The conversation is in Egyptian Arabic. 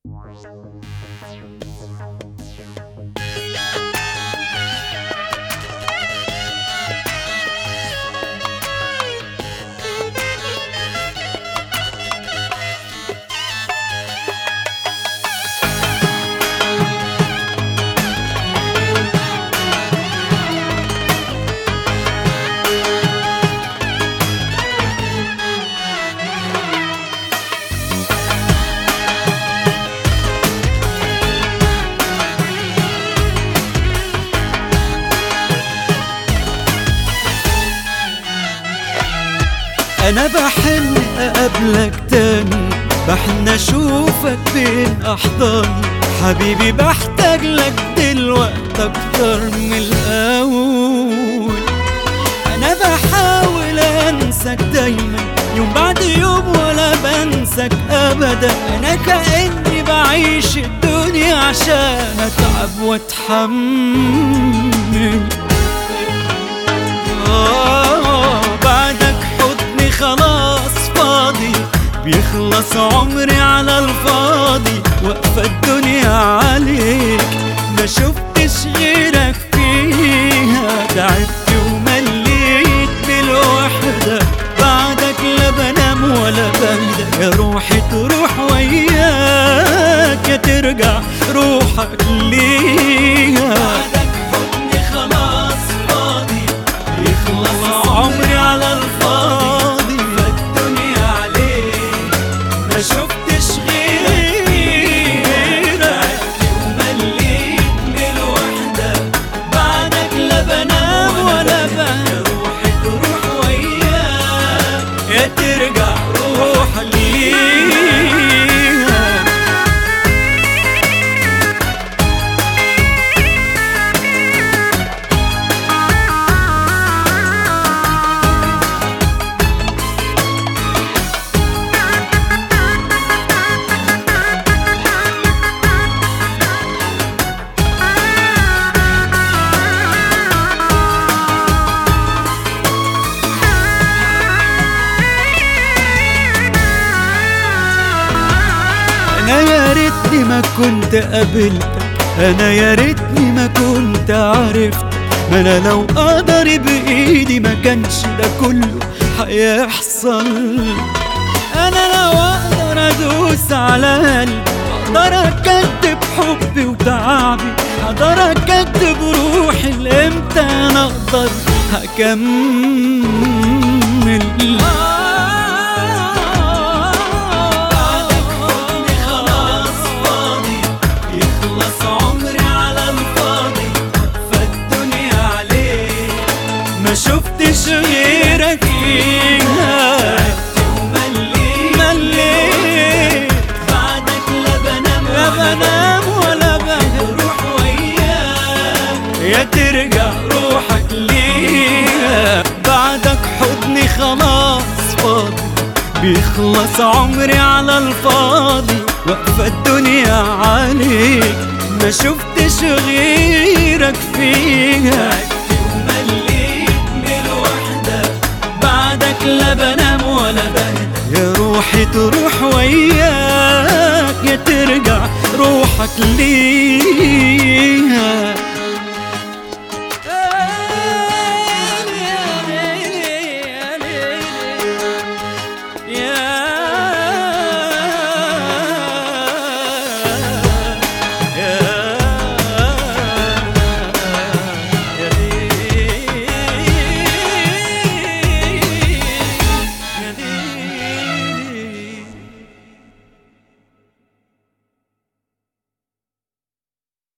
انا بحن اقابلك تاني بحن اشوفك بين احضاني حبيبي بحتاج لك دلوقتي اكتر من الاول انا بحاول انساك دايما يوم بعد يوم ولا بنساك ابدا انا كاني بعيش الدنيا عشان اتعب واتحمل آه بعدك حضني خلاص فاضي بيخلص عمري على الفاضي واقفة الدنيا عليك ما شفتش غيرك فيها تعبت ومليت بالوحدة بعدك لا بنام ولا بهدى يا روحي تروح وياك يا ترجع روحك ليها بعدك حضني خلاص فاضي يخلص عمري على الفاضي فالدنيا عليك ما شفتش غيرك ومليت بالوحدة بعدك لا بنام ولا بنام يا روحي تروح وياك يا ترجع روح ليها انا يا ريتني ما كنت قابلتك انا يا ريتني ما كنت عرفتك ما انا لو اقدر بايدي ما كانش ده كله هيحصل انا لو اقدر ادوس على قلبي اقدر اكدب حبي وتعبي اقدر اكدب روحي لامتى انا اقدر هكمل بعدك حضني خلاص فاضي يخلص عمري على الفاضي فالدنيا عليك ما شفتش غيرك فيها ومليت مليت بعدك لا بنام لا بنام ولا بروح وياك يا ترجع روحك ليها بعدك حضني خلاص فاضي بيخلص عمري على الفاضي واقفة الدنيا عليك ما شفتش غيرك فيها ومليت بالوحدة بعدك لا بنام ولا بهدى يا روحي تروح وياك يا ترجع روحك ليك